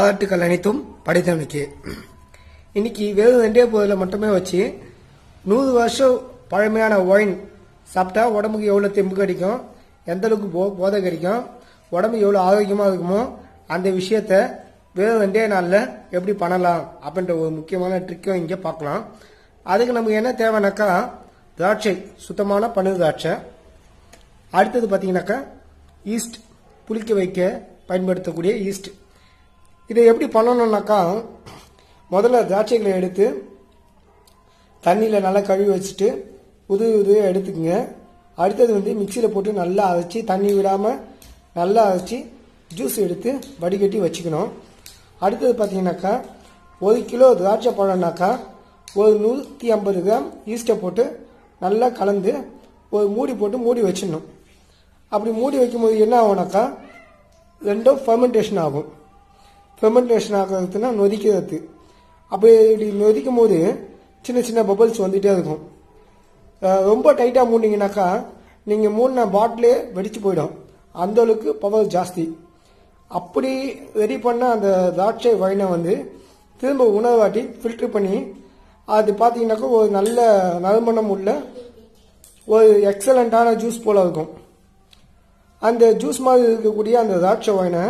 பாராட்டுக்கள் அனைத்தும் படைத்தவனுக்கு இன்னைக்கு வெறும் ரெண்டே பொருளை மட்டுமே வச்சு நூறு வருஷம் பழமையான ஒயின் சாப்பிட்டா உடம்புக்கு எவ்வளோ தெம்பு கிடைக்கும் எந்த அளவுக்கு போ போதை கிடைக்கும் உடம்பு எவ்வளோ ஆரோக்கியமாக இருக்குமோ அந்த விஷயத்த வெறும் ரெண்டே நாளில் எப்படி பண்ணலாம் அப்படின்ற ஒரு முக்கியமான ட்ரிக்கும் இங்கே பார்க்கலாம் அதுக்கு நமக்கு என்ன தேவைனாக்கா திராட்சை சுத்தமான பனு திராட்சை அடுத்தது பார்த்தீங்கன்னாக்கா ஈஸ்ட் புளிக்க வைக்க பயன்படுத்தக்கூடிய ஈஸ்ட் இதை எப்படி பண்ணணும்னாக்கா முதல்ல திராட்சைகளை எடுத்து தண்ணியில் நல்லா கழுவி வச்சுட்டு உது உதவியாக எடுத்துக்கங்க அடுத்தது வந்து மிக்சியில் போட்டு நல்லா அரைச்சி தண்ணி விடாமல் நல்லா அரைச்சி ஜூஸ் எடுத்து வடிகட்டி வச்சுக்கணும் அடுத்தது பார்த்தீங்கன்னாக்கா ஒரு கிலோ திராட்சை பழம்னாக்கா ஒரு நூற்றி ஐம்பது கிராம் ஈஸ்ட்டை போட்டு நல்லா கலந்து ஒரு மூடி போட்டு மூடி வச்சிடணும் அப்படி மூடி வைக்கும்போது என்ன ஆகும்னாக்கா ரெண்டும் ஃபெர்மெண்டேஷன் ஆகும் ஃபெர்மெண்டேஷன் ஆகிறதுனா நொதிக்கிறது அப்படி இப்படி நொதிக்கும் போது சின்ன சின்ன பபிள்ஸ் வந்துகிட்டே இருக்கும் அஹ் ரொம்ப டைட்டாக மூடினீங்கனாக்கா நீங்கள் மூடின பாட்டிலே வெடிச்சு போயிடும் அந்த அளவுக்கு பவர் ஜாஸ்தி அப்படி ரெடி பண்ண அந்த திராட்சை வைனை வந்து திரும்ப உணவாட்டி ஃபில்டர் பண்ணி அது பார்த்தீங்கன்னாக்கா ஒரு நல்ல நறுமணம் உள்ள ஒரு எக்ஸலண்ட்டான ஜூஸ் போல இருக்கும் அந்த ஜூஸ் மாதிரி இருக்கக்கூடிய அந்த திராட்சை வைனை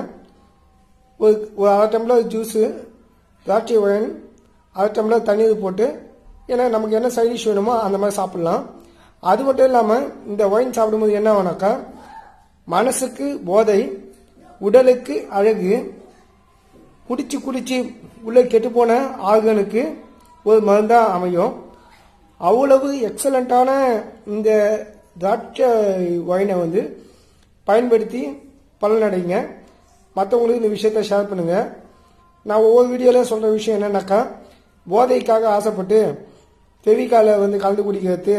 ஒரு ஒரு அரை டம்ளர் ஜூஸு திராட்சை வைன் அரை டம்ளர் தண்ணீர் போட்டு ஏன்னா நமக்கு என்ன சைடிஷ் வேணுமோ அந்த மாதிரி சாப்பிடலாம் அது மட்டும் இல்லாமல் இந்த ஒயின் சாப்பிடும்போது என்ன ஆகுனாக்கா மனசுக்கு போதை உடலுக்கு அழகு குடிச்சு குடிச்சு உள்ள கெட்டுப்போன ஆர்கனுக்கு ஒரு மருந்தாக அமையும் அவ்வளவு எக்ஸலண்ட்டான இந்த திராட்சை ஒயினை வந்து பயன்படுத்தி பலனடைங்க மற்றவங்களுக்கு இந்த விஷயத்த ஷேர் பண்ணுங்க நான் ஒவ்வொரு வீடியோவில் சொல்கிற விஷயம் என்னன்னாக்கா போதைக்காக ஆசைப்பட்டு ஃபெவிகாலை வந்து கலந்து குடிக்கிறது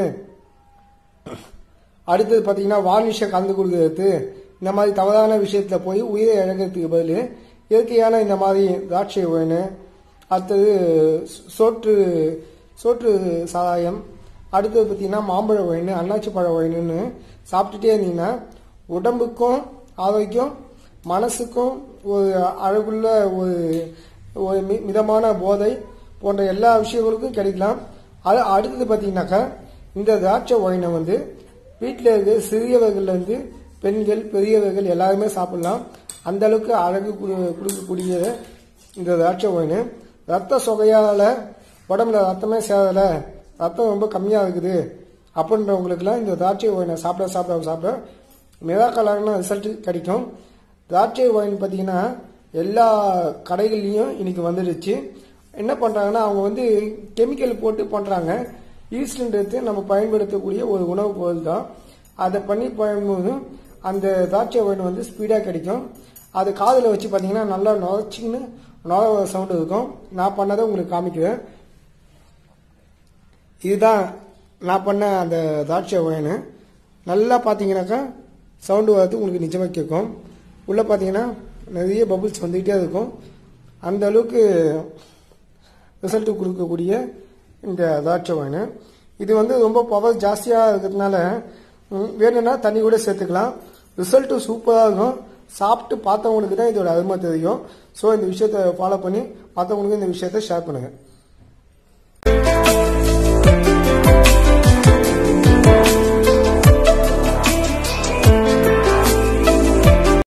அடுத்தது பார்த்தீங்கன்னா வார்னிஷை கலந்து கொடுக்கறது இந்த மாதிரி தவறான விஷயத்தில் போய் உயிரை இழக்கிறதுக்கு பதில் இயற்கையான இந்த மாதிரி திராட்சை ஒயின் அடுத்தது சோற்று சோற்று சாராயம் அடுத்தது பார்த்தீங்கன்னா மாம்பழ ஒயின் அன்னாச்சி பழ ஒயின்னு சாப்பிட்டுட்டே இருந்தீங்கன்னா உடம்புக்கும் ஆரோக்கியம் மனசுக்கும் ஒரு அழகுள்ள ஒரு ஒரு மி- மிதமான போதை போன்ற எல்லா விஷயங்களுக்கும் கிடைக்கலாம் அது அடுத்தது பார்த்தீங்கன்னாக்கா இந்த திராட்சை ஒயினை வந்து வீட்டில் இருக்க சிறியவர்கள்லேருந்து பெண்கள் பெரியவர்கள் எல்லாருமே சாப்பிடலாம் அந்த அளவுக்கு அழகு கொடு- கொடுக்கக்கூடிய இந்த திராட்சை ஒயின் ரத்த சொகையால் உடம்புல ரத்தமே சேரலை ரத்தம் ரொம்ப கம்மியாக இருக்குது அப்படின்றவங்களுக்குலாம் இந்த திராட்சை ஒயினை சாப்பிட சாப்பிட சாப்பிட மிராக்கலான ரிசல்ட் கிடைக்கும் திராட்சை ஒயின் பார்த்தீங்கன்னா எல்லா கடைகள்லையும் இன்னைக்கு வந்துடுச்சு என்ன பண்ணுறாங்கன்னா அவங்க வந்து கெமிக்கல் போட்டு பண்ணுறாங்க ஈஸ்ட்ன்றது நம்ம பயன்படுத்தக்கூடிய ஒரு உணவுப் பொருள் தான் அதை பண்ணி பயன்போது அந்த திராட்சை ஒயின் வந்து ஸ்பீடாக கிடைக்கும் அது காதில் வச்சு பார்த்தீங்கன்னா நல்லா நுழைச்சின்னு நுழ சவுண்டு இருக்கும் நான் பண்ணதை உங்களுக்கு காமிக்கிறேன் இதுதான் நான் பண்ண அந்த திராட்சை ஒயின் நல்லா பார்த்தீங்கன்னாக்கா சவுண்டு வரது உங்களுக்கு நிஜமாக கேட்கும் உள்ளே பார்த்தீங்கன்னா நிறைய பபுள்ஸ் வந்துக்கிட்டே இருக்கும் அந்த அளவுக்கு ரிசல்ட் கொடுக்கக்கூடிய இந்த திராட்சை ஒயின் இது வந்து ரொம்ப பவர் ஜாஸ்தியாக இருக்கிறதுனால ம், வேணும்னா தண்ணி கூட சேர்த்துக்கலாம் ரிசல்ட்டு சூப்பராக இருக்கும் சாப்பிட்டு பார்த்தவங்களுக்கு தான் இதோட அருமை தெரியும் ஸோ இந்த விஷயத்தை ஃபாலோ பண்ணி மற்றவங்களுக்கு இந்த விஷயத்தை ஷேர் பண்ணுங்கள்